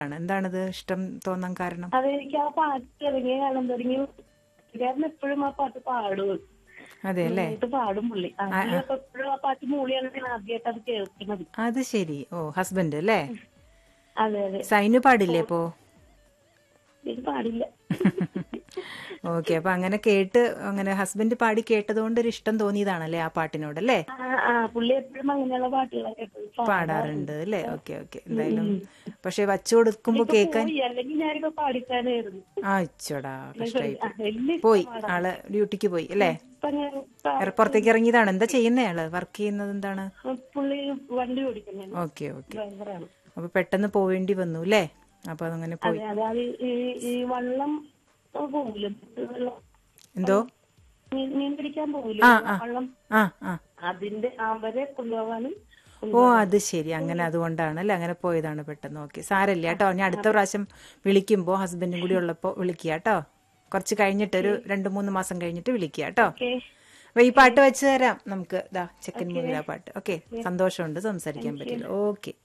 ആണ് എന്താണിത് ഇഷ്ടം തോന്നാൻ കാരണം അതെനിക്ക് ആ പാട്ട് ഇറങ്ങിയ കാലം തുടങ്ങി പുള്ളിക്കാരൻ എപ്പോഴും ആ പാട്ട് പാടും അതെ അല്ലേ നന്നായിട്ട് പാടും പുള്ളി ആ, പുള്ളി അപ്പൊ എപ്പോഴും ആ പാട്ട് മൂളിയാണ് ഞാൻ ആദ്യമായിട്ട് അത് കേൾക്കുന്നത് അത് ശരി ഓ ഹസ്ബൻഡ് അല്ലേ അതെ അതെ സൈനു പാടില്ലേ ഇപ്പോ ഇത് പാടില്ല ഓക്കെ അപ്പൊ അങ്ങനെ കേട്ട് അങ്ങനെ ഹസ്ബൻഡ് പാടി കേട്ടതുകൊണ്ട് ഒരു ഇഷ്ടം തോന്നിയതാണല്ലേ ആ പാട്ടിനോട് അല്ലേ ആ ആ പുള്ളി എപ്പോഴും അങ്ങനെയുള്ള പാട്ടുകളൊക്കെ എപ്പോഴും പാടും. പാടാറുണ്ട് അല്ലേ ഓക്കെ ഓക്കെ എന്തായാലും പക്ഷെ വച്ചു കൊടുക്കുമ്പോ ഇപ്പൊ കേക്കാൻ പോയി അല്ലെങ്കിൽ ഞാനിപ്പോ പാടിക്കാനായിരുന്നു ആ ഇച്ചോടാ കഷ്ടായി ആ, വലിയ പോയി ആള് ഡ്യൂട്ടിക്ക് പോയി അല്ലേ ഇപ്പൊ ഞാൻ പ- എറ- പുറത്തേക്ക് ഇറങ്ങിയതാണ് എന്താ ചെയ്യുന്നേ ആള് വർക്ക് ചെയ്യുന്നത് എന്താണ് പുള്ളി വണ്ടി ഓടിക്കുന്നതാണ് ഓക്കെ ഓക്കെ ഡ്രൈവറാണ് അപ്പൊ പെട്ടെന്ന് പോവേണ്ടി വന്നു അല്ലേ അപ്പൊ അതങ്ങനെ പോയി അതെ അതായത് ഈ ഈ വള്ളം പോകില്ല വെള്ളം എന്തോ മീൻ മീൻ പിടിക്കാൻ പോകില്ല വള്ളം ആ ആ അതിന്റെ അവരെ കൊണ്ടുപോകാനും ഓ അത് ശരി അങ്ങനെ അതുകൊണ്ടാണ് അല്ലേ അങ്ങനെ പോയതാണ് പെട്ടെന്ന് ഓക്കെ സാരല്ല കേട്ടോ ഞാൻ അടുത്ത പ്രാവശ്യം വിളിക്കുമ്പോ ഹസ്ബൻഡും കൂടി ഉള്ളപ്പോ വിളിക്കുക കേട്ടോ കുറച്ച് കഴിഞ്ഞിട്ട് ഒരു രണ്ട് മൂന്ന് മാസം കഴിഞ്ഞിട്ട് വിളിക്കുക കേട്ടോ ഓക്കെ അപ്പൊ ഈ പാട്ട് വെച്ച് തരാം നമുക്ക് ദാ ചെക്കൻ മൂവില പാട്ട് ഓക്കെ സന്തോഷമുണ്ട് സംസാരിക്കാൻ പറ്റില്ല ഓക്കെ